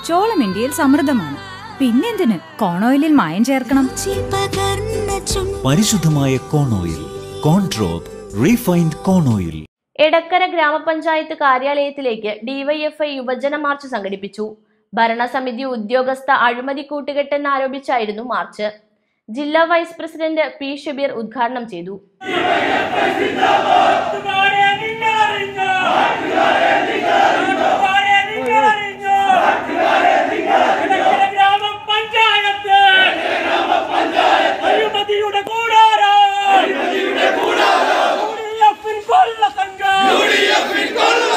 ചോളം ഇന്ത്യയിൽ സമൃദ്ധമാണ് പിന്നെന്തിന് കോണോയിലിൽ മായം ചേർക്കണം പരിശുദ്ധമായ കോണോയിൽ കോൺട്രോപ്പ് റീഫൈൻഡ് കോണോയിൽ എടക്കര ഗ്രാമപഞ്ചായത്ത് കാര്യാലയത്തിലേക്ക് ഡിവൈഎഫ്ഐ യുവജന മാർച്ച് സംഘടിപ്പിച്ചു ഭരണസമിതി ഉദ്യോഗസ്ഥ അഴിമതി കൂട്ടുകെട്ടെന്നാരോപിച്ചായിരുന്നു മാർച്ച് ജില്ലാ വൈസ് പ്രസിഡന്റ് പി ഷബീർ ഉദ്ഘാടനം ചെയ്തു അഴിമതിയുടെ കൂടാരം യുഡിഎഫിൻ കൊള്ള സംഘം യുഡിഎഫിൻ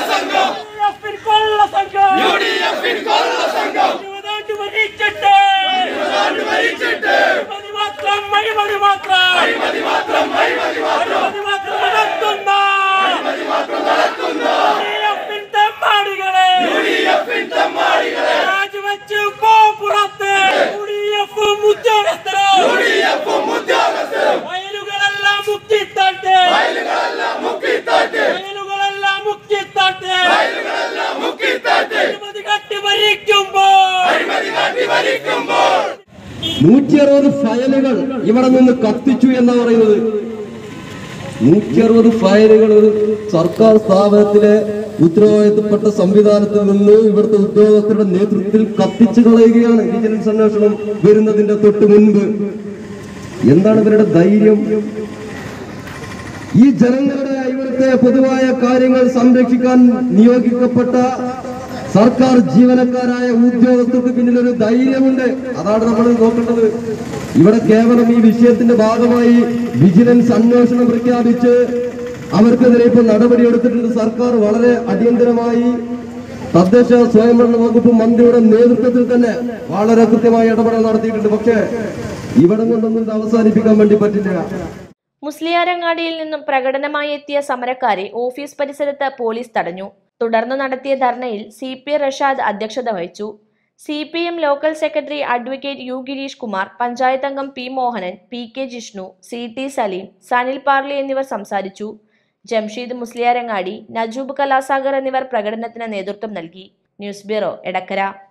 കൊള്ള സംഘം ഇരുപതാണ്ട് ഭരിച്ചിട്ട് അഴിമതി മാത്രം അഴിമതി മാത്രം അഴിമതി മാത്രം നടത്തുന്ന യുഡിഎഫിൻ തെമ്മാടികളെ രാജിവെച്ച് പോ പുറത്ത് യുഡിഎഫും ഉദ്യോഗസ്ഥരും വയലുകളെല്ലാം മുക്കിത്താട്ടെ വയലുകളെല്ലാം മുക്കിത്താട്ടെ അഴിമതി കട്ടി ഭരിക്കുമ്പോൾ നൂറ്റി അറുപത് ഫയലുകൾ ഇവിടെ നിന്ന് കത്തിച്ചു എന്ന് പറയുന്നത് നൂറ്റി അറുപത് ഫയലുകൾ ഒരു സർക്കാർ സ്ഥാപനത്തിലെ ഉത്തരവാദിത്തപ്പെട്ട സംവിധാനത്തിൽ നിന്ന് ഇവിടുത്തെ ഉദ്യോഗസ്ഥരുടെ നേതൃത്വത്തിൽ കത്തിച്ചു കളയുകയാണ് വിജിലൻസ് അന്വേഷണം വരുന്നതിന്റെ തൊട്ട് മുൻപ് എന്താണ് ഇവരുടെ ധൈര്യം ഈ ജനങ്ങളുടെ ഇവിടുത്തെ പൊതുവായ കാര്യങ്ങൾ സംരക്ഷിക്കാൻ നിയോഗിക്കപ്പെട്ട സർക്കാർ ജീവനക്കാരായ ഉദ്യോഗസ്ഥർക്ക് പിന്നിൽ ഒരു ധൈര്യമുണ്ട് അതാണ് നമ്മൾ നോക്കേണ്ടത് ഇവിടെ കേവലം ഈ വിഷയത്തിന്റെ ഭാഗമായി വിജിലൻസ് അന്വേഷണം പ്രഖ്യാപിച്ച് അവർക്കെതിരെ ഇപ്പോൾ നടപടിയെടുത്തിട്ടുണ്ട് സർക്കാർ വളരെ അടിയന്തരമായി തദ്ദേശ സ്വയംഭരണ വകുപ്പ് മന്ത്രിയുടെ നേതൃത്വത്തിൽ തന്നെ വളരെ കൃത്യമായ ഇടപെടൽ നടത്തിയിട്ടുണ്ട് പക്ഷേ ഇവിടെ കൊണ്ടൊന്നും ഇത് അവസാനിപ്പിക്കാൻ വേണ്ടി പറ്റില്ല മുസ്ലിയാരങ്ങാടിയിൽ നിന്നും പ്രകടനമായി എത്തിയ സമരക്കാരെ ഓഫീസ് പരിസരത്ത് പോലീസ് തടഞ്ഞു തുടർന്ന് നടത്തിയ ധർണയിൽ സി പി റഷാദ് അധ്യക്ഷത വഹിച്ചു C P M local secretary advocate U Girish Kumar panchayat അംഗം P Mohanan P K Jishnu C T Saleem Sanil Parli എന്നിവർ സംസാരിച്ചു ജംഷീദ് മുസ്ലിയാരങ്ങാടി നജൂബ് കലാസാഗർ എന്നിവർ പ്രകടനത്തിന് നേതൃത്വം നൽകി ന്യൂസ് ബ്യൂറോ എടക്കര